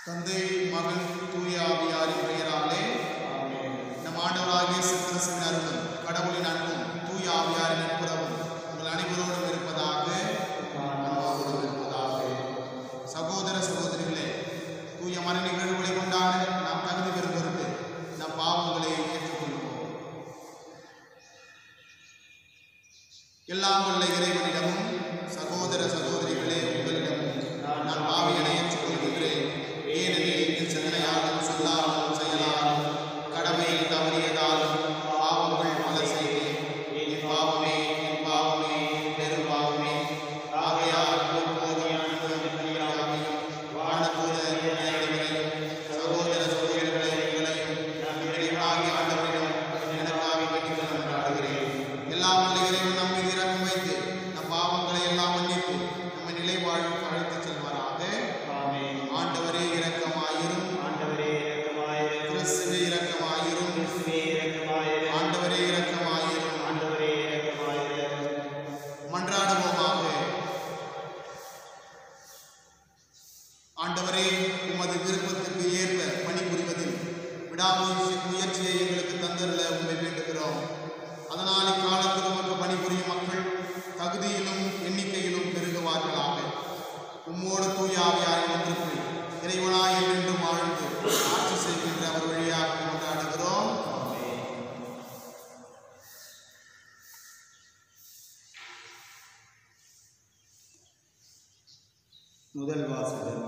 தந்தை மகன் தூய ஆவியாரின் பெயராலே நம் ஆண்டவராகிய இயேசு கிறிஸ்துவின் அருளும் கடவுளின் அன்பும் தூய ஆவியாரின் நட்புறவும் உங்கள் அனைவரோடும் இருப்பதாக அன்பாவோடும் இருப்பதாக சகோதர சகோதரிகளே தூய மன நிகழ்வுகளை கொண்டாட நாம் தகுதி பெறும் பொருட்டு நம் பாவங்களை ஏற்றுக்கொள்வோம் எல்லாம் உள்ள இறைவனிடமும் சகோதர சகோதரிகளே உங்களிடமும் நான் பாவியனை ஏற்றுக்கொள்கிறேன் ஏனெனில் என் சிந்தனையாலும் சொல்லாலும் செயலாலும் கடமையில் தவறியதாலும் பாவங்கள் பல செய்தேன் என் பாவமே என் பாவமே என் பெரும் பாவமே ஆகையால் எப்போதும் அறியாமையும் வாழக்கூட நேரடிகளையும் சகோதர சகோதரிகளை உங்களையும் நம் இறைவனாகிய ஆண்டவரிடம் எனக்காக வேண்டிக் கொண்டாடுகிறேன் எல்லாம் வல்ல இறைவன் நம் மீது இரக்கம் வைத்து நம் பாவங்களை எல்லாம் மன்னித்து நம்மை நிலை வாழ்வுக்கு அழைத்துச் செல்வாராக ஆண்டவரே இரக்கமாயிரும் ஆண்டவரே இரக்கமாயிரும் கிறிஸ்துவே இரக்கமாயிரும் கிறிஸ்துவே இரக்கமாயிரும் ஆண்டவரே இரக்கமாயிரும் ஆண்டவரே இரக்கமாயிரும் மன்றாடுவோமாக ஆண்டவரே உமது விருப்பத்துக்கு ஏற்ப பணிபுரிவதில் விடாமுயற்சி முயற்சியை எங்களுக்கு தந்தருள உண்மை வேண்டுகிறோம் அதனால் இக்காலத்தில் உமக்கு பணிபுரியும் மக்கள் தகுதியிலும் எண்ணிக்கையிலும் பெருகுவார்களாக உம்மோடு தூயாவியாய் ஒன்றுக்கு இறைவனாய் என்றென்றும் வாழ்ந்து ஆட்சி செய்கின்ற அவர் வழியாக கொண்டாடுகிறோம் முதல் வாசகம்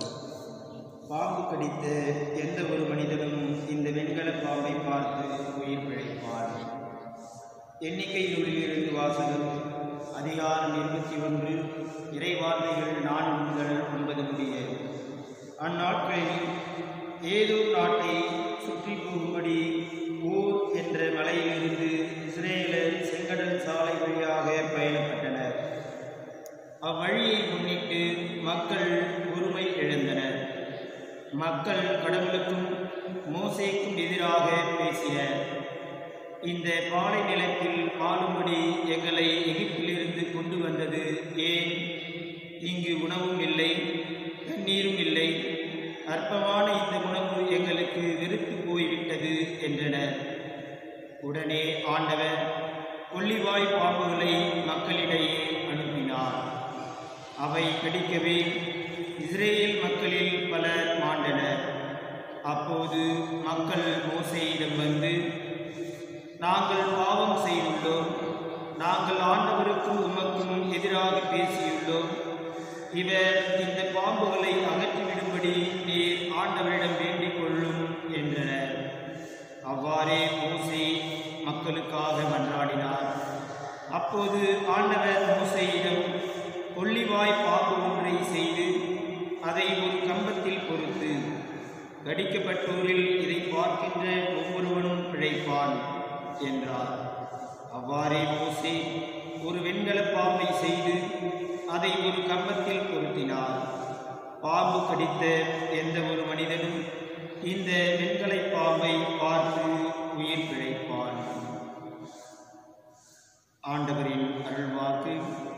பாம்பு கடித்த எந்த ஒரு மனிதனும் இந்த வெண்கல பாம்பை பார்த்து உயிர் பிழைப்பார் எண்ணிக்கை நூலிலிருந்து வாசகம் அதிகாரம் இருபத்தி ஒன்று இறைவார்த்தைகள் நான்கு முதல் ஒன்பது முடிய அந்நாட்களில் ஏதோ நாட்டை சுற்றி போகும்படி ஊர் என்ற மலையிலிருந்து இஸ்ரேலர் செங்கடல் சாலை வழியாக பயணப்பட்டனர் அவ்வழியை முன்னிட்டு மக்கள் ஒருமை இழந்தனர் மக்கள் கடவுளுக்கும் மோசேக்கும் எதிராக பேசினர் இந்த பாலை நிலத்தில் வாழும்படி எங்களை எகிப்திலிருந்து கொண்டு வந்தது ஏன் இங்கு உணவும் இல்லை தண்ணீரும் இல்லை அற்பமான இந்த உணவு எங்களுக்கு வெறுத்து போய்விட்டது என்றனர் உடனே ஆண்டவர் கொள்ளிவாய் பாம்புகளை மக்களிடையே அனுப்பினார் அவை கடிக்கவே இஸ்ரேல் மக்களில் பலர் மாண்டனர் அப்போது மக்கள் மோசேயிடம் வந்து நாங்கள் பாவம் செய்துள்ளோம் நாங்கள் ஆண்டவருக்கும் உமக்கும் எதிராக பேசியுள்ளோம் இவர் இந்த பாம்புகளை அகற்றிவிடும்படி நீர் ஆண்டவரிடம் வேண்டிக் கொள்ளும் என்றனர் அவ்வாறே மோசே மக்களுக்காக மன்றாடினார் அப்போது ஆண்டவர் மோசேயிடம் கொள்ளிவாய் பாம்பு ஒன்றை செய்து அதை ஒரு கம்பத்தில் பொறுத்து கடிக்கப்பட்டோரில் இதை பார்க்கின்ற ஒவ்வொருவனும் பிழைப்பான் என்றார் அவ்வாறே மோசே ஒரு வெண்கல பாம்பை செய்து அதை ஒரு கம்பத்தில் பொருத்தினார் பாம்பு கடித்த எந்த ஒரு மனிதனும் இந்த வெண்கலை பாம்பை பார்த்து உயிர் பிழைப்பான் ஆண்டவரின் அருள்வாக்கு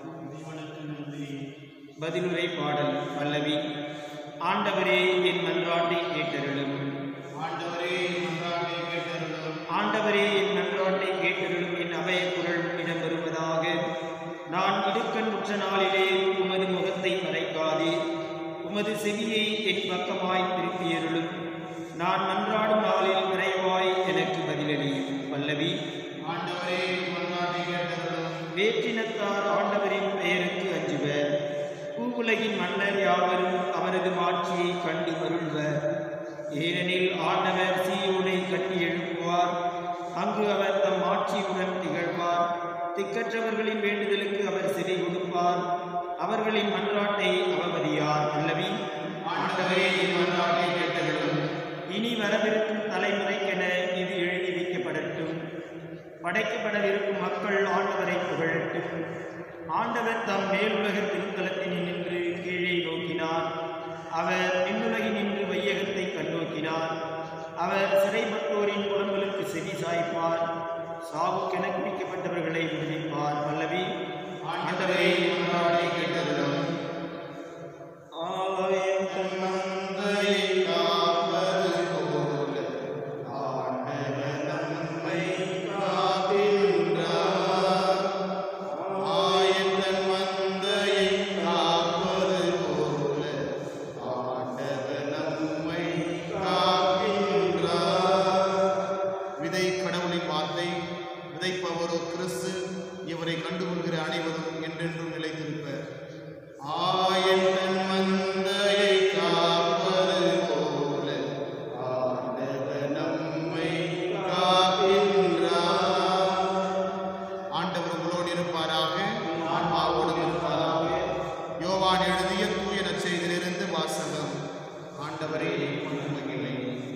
பதிலுரை பாடல் பல்லவி ஆண்டவரே என் மன்றாட்டை கேட்டருளும் ஆண்டவரே மன்றாட்டை கேட்டருளும் ஆண்டவரே என் மன்றாட்டை கேட்டருளும் என் அபய குரல் இடம் வருவதாக நான் இடுக்கண் உற்ற நாளிலே உமது முகத்தை மறைக்காதே உமது செவியை என் பக்கமாய் திருப்பியருளும் நான் மன்றாடும் நாளில் விரைவாய் எனக்கு பதிலளியும் பல்லவி ஆண்டவரே மன்றாட்டை கேட்டருளும் வேற்றினத்தார் ஆண்டவரின் பெயருக்கு அஞ்சுவர் பூவுலகின் மன்னர் யாவரும் அவரது மாட்சியை கண்டு மருள்வர் ஏனெனில் ஆண்டவர் சீயோனை கட்டி எழுப்புவார் அங்கு அவர் தம் ஆட்சியுடன் திகழ்வார் திக்கற்றவர்களின் வேண்டுதலுக்கு அவர் செவி கொடுப்பார் அவர்களின் மன்றாட்டை அவமதியார் அல்லவி ஆண்டவரே என் மன்றாட்டை கேட்டருளும் இனி வரவிருக்கும் தலைமுறைக்கென இது எழுதி வைக்கப்படட்டும் படைக்கப்படவிருக்கும் மக்கள் ஆண்டவரை புகழட்டும் ஆண்டவர் தம் மேலுலக திருத்தலத்தில் நின்று கீழே நோக்கினார் அவர் விண்ணுலகில் நின்று வையகத்தை கண்ணோக்கினார் அவர் சிறைப்பட்டோரின் புலம்பலுக்கு செவி சாய்ப்பார் சாவுக்கென குறிக்கப்பட்டவர்களை விடுவிப்பார் பல்லவி ஆண்டவரே என் மன்றாட்டை கேட்டருளும் ஆலயம் தன்னந்தையை யோவான் எழுதிய தூய நற்செய்தியிலிருந்து வாசகம் ஆண்டவரே உமக்கு மகிமை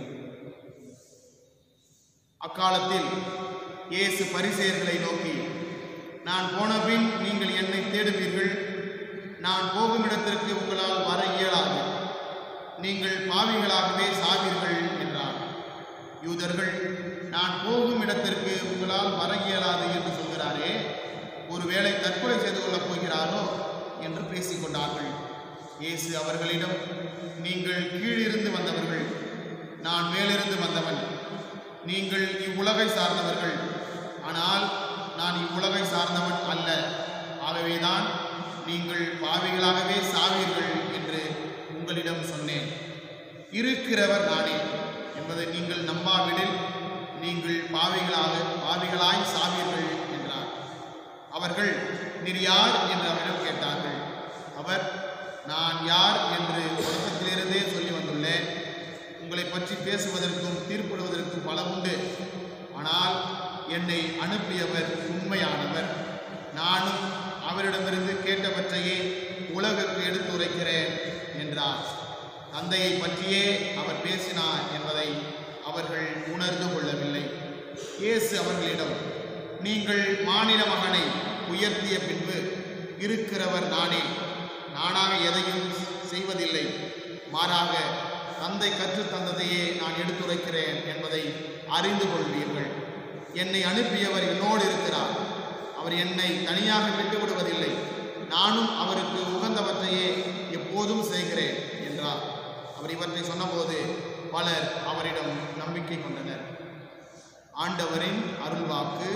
அக்காலத்தில் இயேசு பரிசேயர்களை நோக்கி நான் போனபின் நீங்கள் என்னை தேடுவீர்கள் நான் போகும் இடத்திற்கு உங்களால் வர இயலாது நீங்கள் பாவிகளாகவே சாவீர்கள் என்றார் யூதர்கள் நான் போகும் இடத்திற்கு உங்களால் வர இயலாது என்று சொல்கிறாரே ஒருவேளை தற்கொலை செய்து கொள்ளப் போகிறாரோ என்று பேசிக்கொண்டார்கள் இயேசு அவர்களிடம் நீங்கள் கீழிருந்து வந்தவர்கள் நான் மேலிருந்து வந்தவன் நீங்கள் இவ்வுலகை சார்ந்தவர்கள் ஆனால் நான் இவ்வுலகை சார்ந்தவன் அல்ல ஆகவேதான் நீங்கள் பாவிகளாகவே சாவீர்கள் என்று உங்களிடம் சொன்னேன் இருக்கிறவர் நானே என்பதை நீங்கள் நம்பாவிடில் நீங்கள் பாவிகளாக பாவிகளாய் சாவீர்கள் என்றார் அவர்கள் நீர் யார் என்று அவரிடம் கேட்டார்கள் அவர் நான் யார் என்று தொடக்கத்திலிருந்தே சொல்லி வந்துள்ளேன் உங்களை பற்றி பேசுவதற்கும் தீர்ப்பிடுவதற்கும் பல உண்டு ஆனால் என்னை அனுப்பியவர் உண்மையானவர் நானும் அவரிடமிருந்து கேட்டவற்றையே உலகுக்கு எடுத்துரைக்கிறேன் என்றார் தந்தையை பற்றியே அவர் பேசினார் என்பதை அவர்கள் உணர்ந்து கொள்ளவில்லை இயேசு அவர்களிடம் நீங்கள் மானிட மகனை உயர்த்திய பின்பு இருக்கிறவர் நானே நானாக எதையும் செய்வதில்லை மாறாக தந்தை கற்றுத் தந்ததையே நான் எடுத்துரைக்கிறேன் என்பதை அறிந்து கொள்வீர்கள் என்னை அனுப்பியவர் என்னோடு இருக்கிறார் அவர் என்னை தனியாக விட்டு விடுவதில்லை நானும் அவருக்கு உகந்தவற்றையே எப்போதும் செய்கிறேன் என்றார் அவர் இவற்றை சொன்னபோது பலர் அவரிடம் நம்பிக்கை கொண்டனர் ஆண்டவரின் அருள்வாக்கு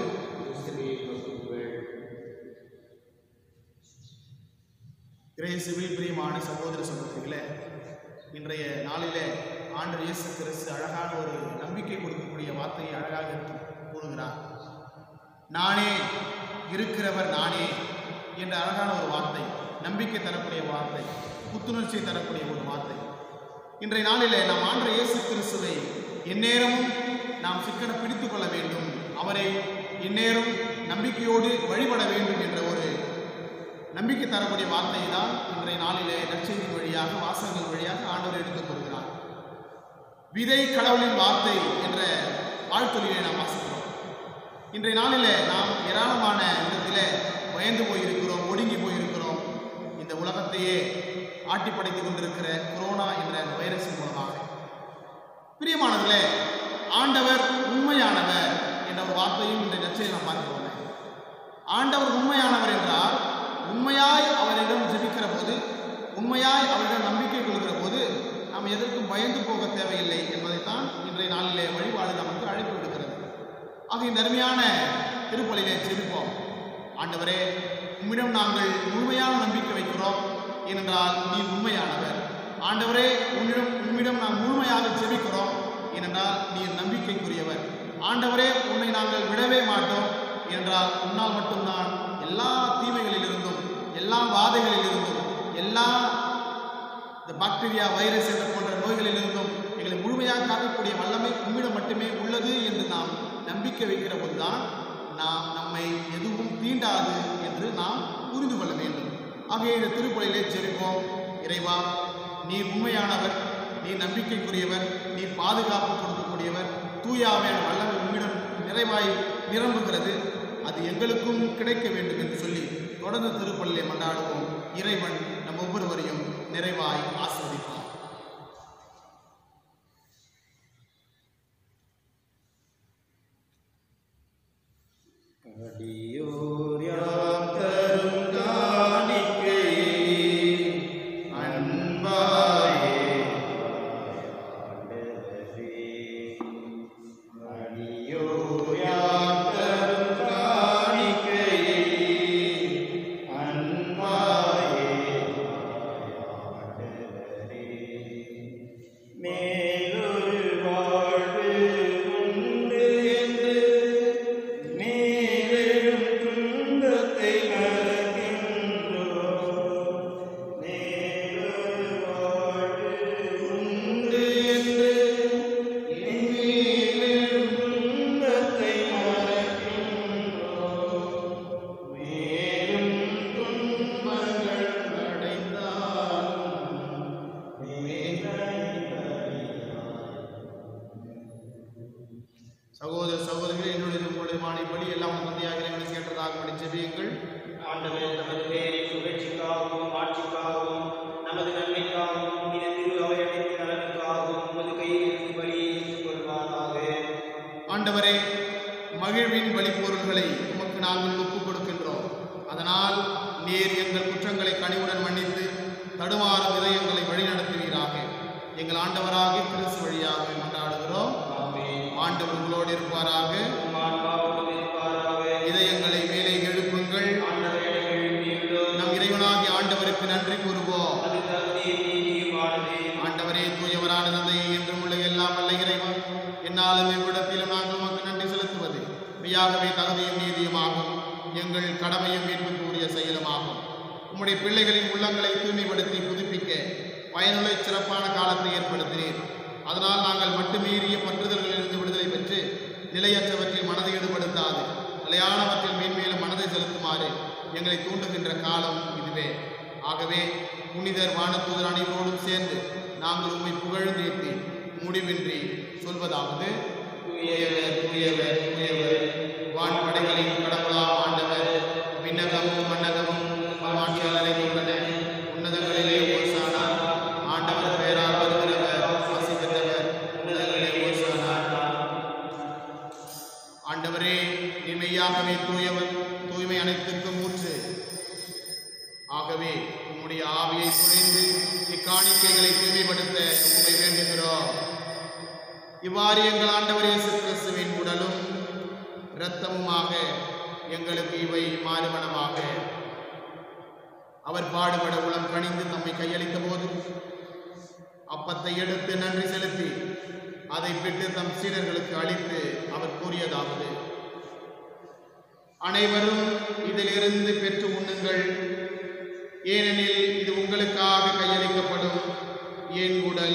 கிரேசுவில் பிரியமான சகோதர சகோதரிகளே இன்றைய நாளிலே ஆண்டவர் இயேசு கிறிஸ்து அழகான ஒரு நம்பிக்கை கொடுக்கக்கூடிய வார்த்தையை அழகாக கூறுகிறார் நானே இருக்கிறவர் நானே என்ற அழகான ஒரு வார்த்தை நம்பிக்கை தரக்கூடிய வார்த்தை புத்துணர்ச்சியை தரக்கூடிய ஒரு வார்த்தை இன்றைய நாளிலே நாம் ஆண்டவர் இயேசு கிறிஸ்துவை எந்நேரமும் நாம் சிக்கன பிடித்துக் கொள்ள வேண்டும் அவரை இந்நேரம் நம்பிக்கையோடு வழிபட வேண்டும் என்ற ஒரு நம்பிக்கை தரக்கூடிய வார்த்தை தான் இன்றைய நாளிலே நற்செய்தி வழியாக வாசகங்கள் வழியாக ஆண்டவர் எடுத்துக் கொள்கிறார் விதை கடவுளின் வார்த்தை என்ற வாழ்த்தொழிலை நாம் வாசிக்கிறோம் இன்றைய நாளிலே நாம் ஏராளமான விதத்திலே பயந்து போயிருக்கிறோம் ஒடுங்கி போயிருக்கிறோம் இந்த உலகத்தையே ஆட்டி படைத்துக் கொண்டிருக்கிற கொரோனா என்ற அந்த வைரஸின் மூலமாக பிரியமானவர்களே ஆண்டவர் உண்மையானவர் என்ற ஒரு வார்த்தையும் இந்த நச்சையை நாம் பார்க்கிறோம் ஆண்டவர் உண்மையானவர் என்றால் உண்மையாய் அவரிடம் ஜெபிக்கிற போது உண்மையாய் அவரிடம் நம்பிக்கை கொள்கிற போது நாம் எதற்கும் பயந்து போக தேவையில்லை என்பதைத்தான் இன்றைய நாளிலே வழிபாடு நமக்கு அழைப்பு விடுக்கிறது ஆக இந்த அருமையான திருப்பலிலே ஜெபிப்போம் ஆண்டவரே உம்மிடம் நாங்கள் முழுமையான நம்பிக்கை வைக்கிறோம் ஏனென்றால் நீ உண்மையானவர் ஆண்டவரே உன்னிடம் உம்மிடம் நாம் முழுமையாக ஜெபிக்கிறோம் ஏனென்றால் நீ நம்பிக்கைக்குரியவர் ஆண்டவரே உன்னை நாங்கள் விடவே மாட்டோம் என்றால் உன்னால் மட்டும்தான் எல்லா தீமைகளிலிருந்தும் எல்லா வாதைகளிலிருந்தும் எல்லா இந்த பாக்டீரியா வைரஸ் என்ற போன்ற நோய்களிலிருந்தும் எங்களை முழுமையாக காக்கக்கூடிய வல்லமை உம்மிடம் மட்டுமே உள்ளது என்று நாம் நம்பிக்கை வைக்கிற போதுதான் நாம் நம்மை எதுவும் தீண்டாது என்று நாம் புரிந்து கொள்ள வேண்டும் ஆகிய இந்த திருப்பலியிலே ஜெபிப்போம் இறைவா நீர் உண்மையானவர் நீர் நம்பிக்கைக்குரியவர் நீர் பாதுகாப்பு கொடுக்கக்கூடியவர் தூயாமையான வல்லமை உம்மிடம் நிறைவாய் நிரம்புகிறது அது எங்களுக்கும் கிடைக்க வேண்டும் என்று சொல்லி தொடர்ந்து திருப்பலியை கொண்டாடுவோம் இறைவன் நம் ஒவ்வொருவரையும் நிறைவாய் ஆஸ்வதிப்பார் அடியோர் யாம் தரும் காணிக்கையே அன்பாயே ஆண்டவரே. அடியோர் யாம் தரும் காணிக்கையே அன்பாயே ஆண்டவரே. ஆண்டவரே மகிழ்வின் வழிப்பொருள்களை உமக்கு நாங்கள் ஒப்புக் கொடுக்கின்றோம் அதனால் நீர் எங்கள் குற்றங்களை கனிவுடன் மன்னித்து தடுமாறும் இதயங்களை வழிநடத்துவீராக எங்கள் ஆண்டவராக கிறிஸ்து வழியாக கொண்டாடுகிறோம் ஆண்டவர் உங்களோடு இருப்பாராக இதயங்களை மேலே எழுப்புங்கள் நம் இறைவனாகிய ஆண்டவருக்கு நன்றி கூறுவோம் ஆண்டவரே தூயவரான தந்தையே என்றும் உள்ள எல்லாம் வல்ல இறைவன் என்னாலும் இவ்விடத்திலும் நாங்கள் உமக்கு நன்றி செலுத்துவது மெய்யாகவே தகுதியும் நீதியுமாகும் எங்கள் கடமையும் மீட்புக்குரிய செயலுமாகும் உம்முடைய பிள்ளைகளின் உள்ளங்களை தூய்மைப்படுத்தி புதுப்பிக்க பயனுள்ள சிறப்பான காலத்தை ஏற்படுத்தினீர் அதனால் நாங்கள் மட்டுமீறிய பற்றுதல்களிலிருந்து விடுதலை பெற்று நிலையற்றவற்றில் மனதை ஈடுபடுத்தாது நிலையானவற்றில் மேன்மேலும் மனதை செலுத்துமாறு எங்களை தூண்டுகின்ற காலம் இதுவே ஆகவே புனிதர் வானத்தூதர் அனைவரோடும் சேர்ந்து நாங்கள் உம்மை புகழ்ந்தேத்தி முடிவின்றி சொல்வதாவது தூயவர் தூயவர் தூயவர் வான் படைகளின் கடவுளாம் ஆண்டவர் விண்ணகமும் மன்னகமும் மாற்றியால் நிறைந்துள்ளன உன்னதங்களிலே ஓசானா ஆண்டவர் பெயரால் வருகிறவர் ஆசி பெற்றவர் உன்னதங்களிலே ஓசானா ஆண்டவரே நிமையாகவே தூயவர் தூய்மை அனைத்திற்கும் ஊற்று ஆகவே உம்முடைய ஆவியை பொழிந்து இக்காணிக்கைகளை தூய்மைப்படுத்த உண்மை வேண்டுகிறோம் இவ்வாறு எங்கள் ஆண்டவர் இயேசு கிறிஸ்துவின் உடலும் இரத்தமுமாக எங்களுக்கு இவை மாறுபடமாக அவர் பாடுபட உளம் கணிந்து தம்மை கையளித்த போது அப்பத்தை எடுத்து நன்றி செலுத்தி அதை பெற்று தம் சீடர்களுக்கு அளித்து அவர் கூறியதாவது அனைவரும் இதிலிருந்து பெற்று உண்ணுங்கள் ஏனெனில் இது உங்களுக்காக கையளிக்கப்படும் என் உடல்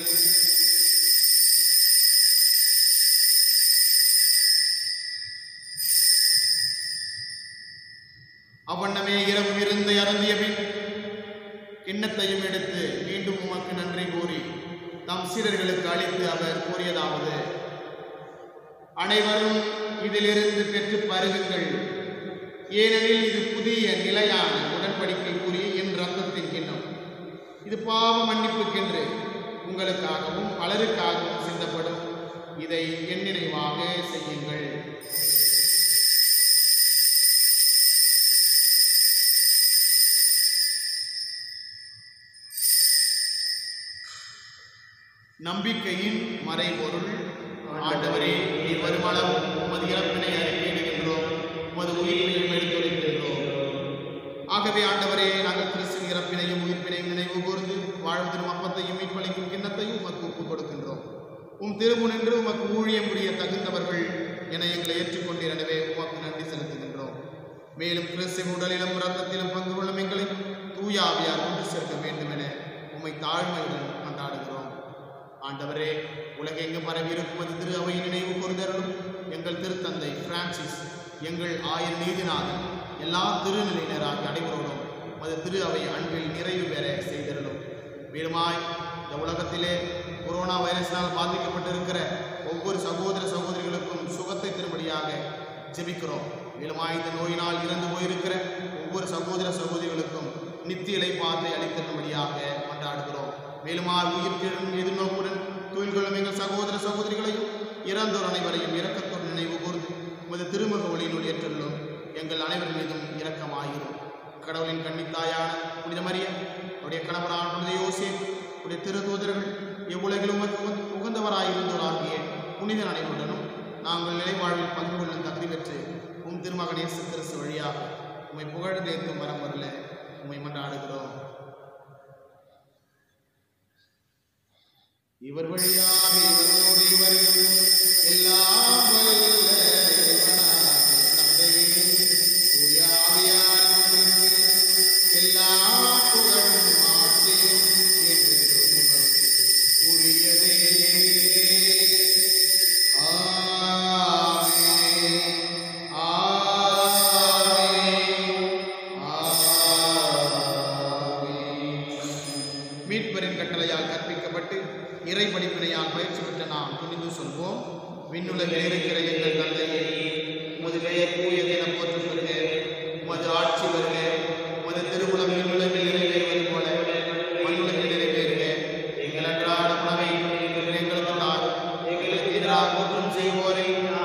அவ்வண்ணமே இரவு விருந்தை அருந்திய பின் கிண்ணத்தையும் எடுத்து மீண்டும் உமக்கு நன்றி கூறி தம் சீடர்களுக்கு அளித்து அவர் கூறியதாவது அனைவரும் இதிலிருந்து பெற்று பருகுங்கள் ஏனெனில் இது புதிய நிலையான உடன்படிக்கைக்குரிய என் ரத்தத்தின் கிண்ணம் இது பாவ மன்னிப்புக்கென்று உங்களுக்காகவும் பலருக்காகவும் சிந்தப்படும் இதை என் நினைவாக செய்யுங்கள் நம்பிக்கையின் மறைபொருள் ஆண்டவரே நீ வருமானம் உமது இறப்பினை அறிக்கையிடுகின்றோம் உமது உயிர்ப்பையும் எடுத்துரைக்கின்றோம் ஆகவே ஆண்டவரே நாங்கள் கிறிஸ்துவின் இறப்பினையும் உயிர்ப்பினையும் நினைவு கூர்ந்து வாழ்வதிலும் அப்பத்தையும் மீட்பளிக்கும் கிண்ணத்தையும் உமக்கு ஒப்புக் கொடுக்கின்றோம் உம் திருமுனின்று உமக்கு ஊழியம் புரிய தகுந்தவர்கள் என எங்களை ஏற்றுக்கொண்டீர் எனவே உமக்கு நன்றி செலுத்துகின்றோம் மேலும் கிறிஸ்துவின் உடலிலும் இரத்தத்திலும் பங்கு கொள்ளும் எங்களை தூய ஆவியார் கொண்டு சேர்க்க வேண்டும் என உம்மை தாழ்மையுடன் கொண்டாடுகிறோம் ஆண்டவரே உலகெங்கும் பரவி இருக்குமது திரு அவை நினைவு கூர்ந்தருளும் எங்கள் திருத்தந்தை பிரான்சிஸ் எங்கள் ஆயர் நீதிநாதன் எல்லா திருநிலையினராகிய அனைவரோடும் மது திரு அவை அன்பில் நிறைவு பெற செய்தருளும் மேலுமாய் இந்த உலகத்திலே கொரோனா வைரஸினால் பாதிக்கப்பட்டிருக்கிற ஒவ்வொரு சகோதர சகோதரிகளுக்கும் சுகத்தை தரும்படியாக ஜெபிக்கிறோம் மேலுமாய் இந்த நோயினால் இறந்து போயிருக்கிற ஒவ்வொரு சகோதர சகோதரிகளுக்கும் நித்திய இலைப்பாற்றை அளித்தரும்படியாக கொண்டாடுகிறோம் மேலுமாய் உயிர் திறன் எதிர்நோக்குடன் தொழில் கொள்ளும் எங்கள் சகோதர சகோதரிகளையும் இறந்தோர் அனைவரையும் இரக்கத்தோடு நினைவு கூர்ந்து உமது திருமுக ஒளியினுள் ஏற்றுள்ளோம் எங்கள் அனைவர் மீதும் இரக்கமாகிறோம் கடவுளின் கன்னித்தாயான புனித மரியம் அவருடைய கணவரான புனித யோசே உடைய திருதூதர்கள் எவ்வுலகிலும் உமக்கு உகந்த- உகந்தவராயிருந்தோராகிய புனித அனைவருடனும் நாங்கள் நிலைவாழ்வில் பங்கு கொள்ளும் தகுதி பெற்று உம் திருமகன் இயேசு கிறிஸ்து வழியாக உம்மை புகழ்ந்தேத்தும் வரம் வரல உம்மை மன்றாடுகிறோம் இவர் வழியாக இவரோடு இவரில் எல்லாம் வல்ல இறைவனாகிய தந்தையே, தூய ஆவியாரின் ஒன்றிப்பில் எல்லா புகழும் மாட்சியும் என்றென்றும் உமக்கு உரியதே. ஆமென். ஆமென். ஆமென். மீட்பரின் கட்டளையால் கற்பிக்கப்பட்டு இறை படிப்பினையால் பயிற்சி பெற்ற நாம் துணிந்து சொல்வோம் விண்ணுலகில் இருக்கிற எங்கள் தந்தையே உமது பெயர் தூயது என போற்றப்படுக உமது ஆட்சி வருக உமது திருவுளம் விண்ணுலகில் நிறைவேறுவது போல மண்ணுலகில் நிறைவேறுக எங்கள் அன்றாட உணவை இன்று எங்களுக்கு தாரும் எங்களுக்கு எதிராக குற்றம் செய்வோரை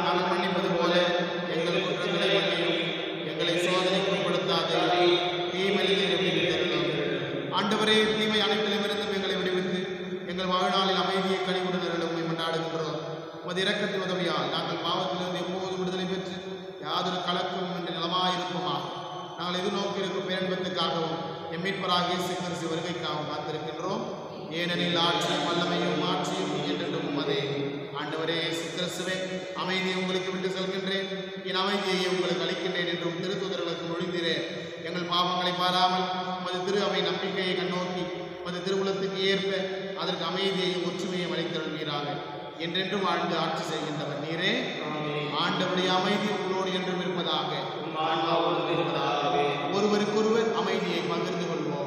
ஆண்டவரே தீமை அனைத்திலுமிருந்தும் எங்களை விடுவித்து எங்கள் வாழ்நாளில் அமைதியை கனிவுடன் அருளும் கொண்டாடுகின்றோம் உமது இரக்கத்தின் உதவியால் நாங்கள் பாவத்திலிருந்து எப்போதும் விடுதலை பெற்று யாதொரு கலக்கமும் என்று நலமாயிருப்போமா நாங்கள் எதிர்நோக்கி இருக்கும் பேரன்பத்துக்காகவும் எம் மீட்பராகிய சிக்கரசி வருகைக்காகவும் காத்திருக்கின்றோம் ஏனெனில் ஆட்சியும் வல்லமையும் ஆட்சியும் என்றென்றும் உமதே ஆண்டவரே சிக்கரசுவே அமைதியை உங்களுக்கு விட்டு செல்கின்றேன் என் அமைதியை உங்களுக்கு அளிக்கின்றேன் என்றும் திருத்துதர்களுக்கு மொழிந்தீரே எங்கள் பாவங்களை பாராமல் உமது திரு அவை நம்பிக்கையை கண்ணோக்கி உமது திருவுலத்துக்கு ஏற்ப அதற்கு அமைதியையும் ஒற்றுமையும் அளித்தருள்வீராக என்றென்றும் ஆண்டு ஆட்சி செய்கின்றவர் நீரே ஆண்டவருடைய அமைதி உங்களோடு என்றும் இருப்பதாக உம் ஆன்மாவோடும் இருப்பதாகவே. ஒருவருக்கொருவர் அமைதியை பகிர்ந்து கொள்வோம்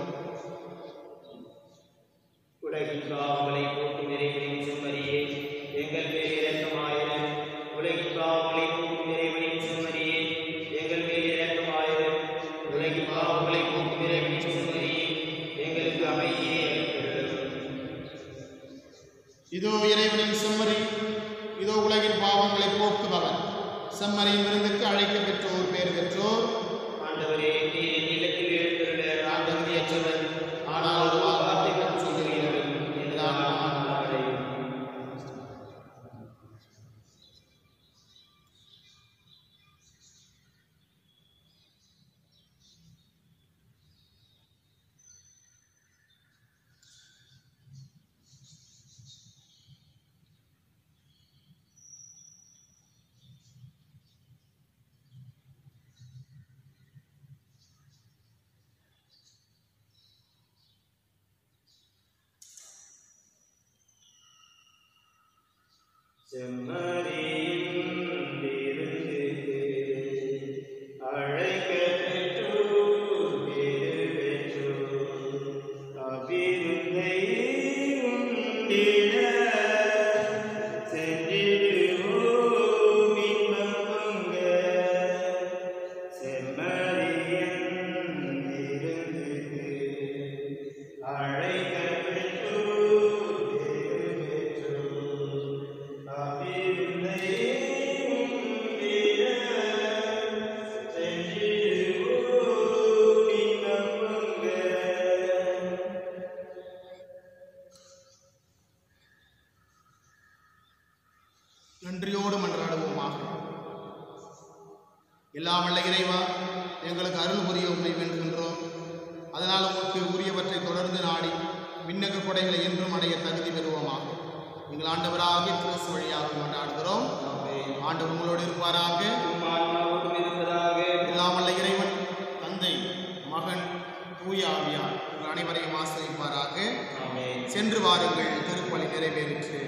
உலகின் பாவங்களை போக்கும் இறைவனின் செம்மறியே எங்கள் மேல் இரக்கமாயிரம் உலகின் பாவங்களை போக்கும் இறைவனின் செம்மறியே எங்கள் மேல் இரக்கமாயிரம் உலகின் பாவங்களை போக்கும் இறைவனின் செம்மறியே எங்களுக்கு அமைதியை அளித்தருளும். இதோ இறைவனின் செம்மறி இதோ உலகின் பாவங்களை போக்குபவர் செம்மறியின் விருந்துக்கு அழைக்க பெற்றோர் பேர் பெற்றோர் ஆண்டவரே நீர் என் இல்லத்தில் எழுந்தருள நான் தகுதியற்றவன் ஆனால் ஒரு வார்த்தை மட்டும் சொல்லுகிறீர்கள் என்றுதான் நான் நலமடையும் நன்றியோடு மன்றாடுவோமாக எல்லாம் வல்ல இறைவா எங்களுக்கு அருள் புரிய உண்மை வேண்டுகின்றோம் அதனால் உமக்கு உரியவற்றை தொடர்ந்து நாடி விண்ணக கொடைகளை என்றும் அடைய தகுதி பெறுவோமாக எங்கள் ஆண்டவராகிய கிறிஸ்து வழியாக கொண்டாடுகிறோம் ஆண்டவர் உங்களோடு இருப்பாராக உம் ஆன்மாவோடும் இருப்பதாக எல்லாம் வல்ல இறைவன் தந்தை மகன் தூய ஆவியார் உங்கள் அனைவரையும் ஆசிரியப்பாராக ஆமென் சென்று வாருங்கள் திருப்பலி நிறைவேறிற்று